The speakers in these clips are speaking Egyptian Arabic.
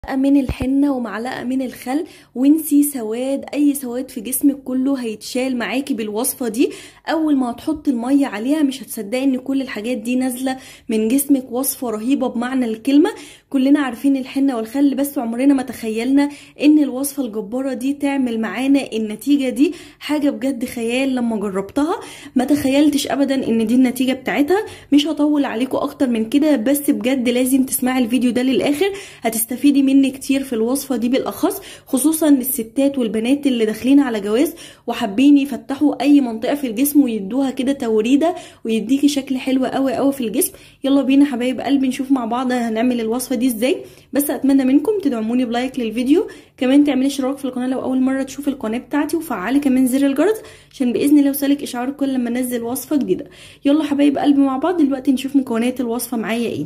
من الحنة ومعلقة من الخل وانسي سواد اي سواد في جسمك كله هيتشال معاكي بالوصفة دي اول ما هتحطي المية عليها مش هتصدقي ان كل الحاجات دي نازلة من جسمك وصفة رهيبة بمعنى الكلمة كلنا عارفين الحنة والخل بس عمرنا ما تخيلنا ان الوصفة الجبارة دي تعمل معانا النتيجة دي حاجة بجد خيال لما جربتها ما تخيلتش ابدا ان دي النتيجة بتاعتها مش هطول عليكم اكتر من كده بس بجد لازم تسمعي الفيديو ده للاخر هتستفيدي مني كتير في الوصفة دي بالاخص خصوصا للستات والبنات اللي داخلين على جواز وحابين يفتحوا اي منطقة في الجسم ويدوها كده توريدة ويديكي شكل حلو قوي قوي في الجسم يلا بينا حبايب قلبي نشوف مع بعض هنعمل الوصفة دي ازاي بس اتمنى منكم تدعموني بلايك للفيديو كمان تعملي اشتراك في القناه لو اول مره تشوفي القناه بتاعتي وفعلي كمان زر الجرس عشان باذن الله يوصلك اشعار كل لما انزل وصفه جديده يلا حبايب قلبي مع بعض دلوقتي نشوف مكونات الوصفه معايا ايه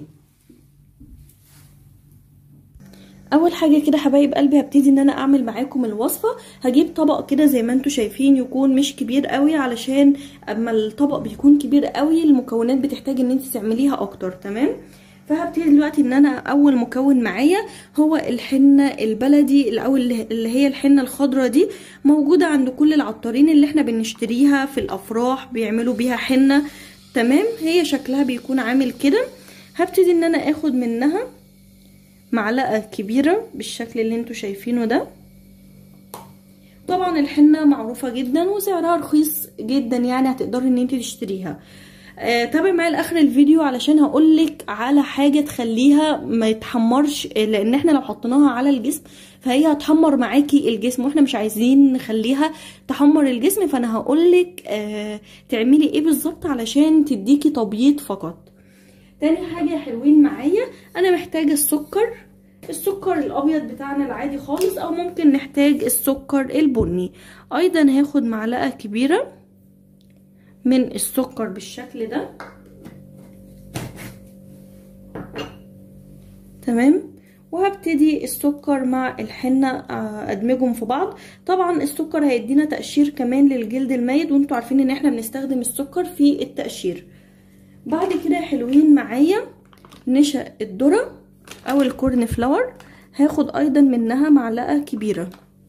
اول حاجه كده حبايب قلبي هبتدي ان انا اعمل معاكم الوصفه هجيب طبق كده زي ما انتم شايفين يكون مش كبير قوي علشان اما الطبق بيكون كبير قوي المكونات بتحتاج ان انت تعمليها اكتر تمام فهبتدي دلوقتي ان انا اول مكون معايا هو الحنه البلدي الاول اللي هي الحنه الخضراء دي موجوده عند كل العطارين اللي احنا بنشتريها في الافراح بيعملوا بيها حنه تمام هي شكلها بيكون عامل كده هبتدي ان انا اخد منها معلقه كبيره بالشكل اللي انتوا شايفينه ده طبعا الحنه معروفه جدا وسعرها رخيص جدا يعني هتقدري ان انت تشتريها آه تابع معايا لاخر الفيديو علشان هقولك على حاجه تخليها ما يتحمرش لان احنا لو حطيناها على الجسم فهي هتحمر معاكي الجسم واحنا مش عايزين نخليها تحمر الجسم فانا هقولك آه تعملي ايه بالظبط علشان تديكي تبييض فقط تاني حاجه يا حلوين معايا انا محتاجه السكر السكر الابيض بتاعنا العادي خالص او ممكن نحتاج السكر البني ايضا هاخد معلقه كبيره من السكر بالشكل ده تمام وهبتدي السكر مع الحنة ادمجهم في بعض طبعا السكر هيدينا تقشير كمان للجلد الميت وانتوا عارفين ان احنا بنستخدم السكر في التقشير بعد كده حلوين معايا نشا الذره او الكورن فلاور هاخد ايضا منها معلقه كبيره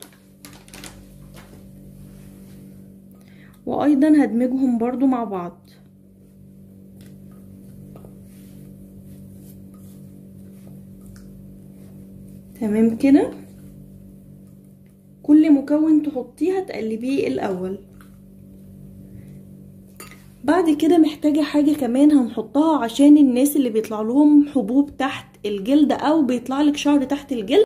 وايضا هدمجهم برضو مع بعض تمام كده كل مكون تحطيه هتقلبيه الاول بعد كده محتاجة حاجة كمان هنحطها عشان الناس اللي بيطلع لهم حبوب تحت الجلد او بيطلع لك شعر تحت الجلد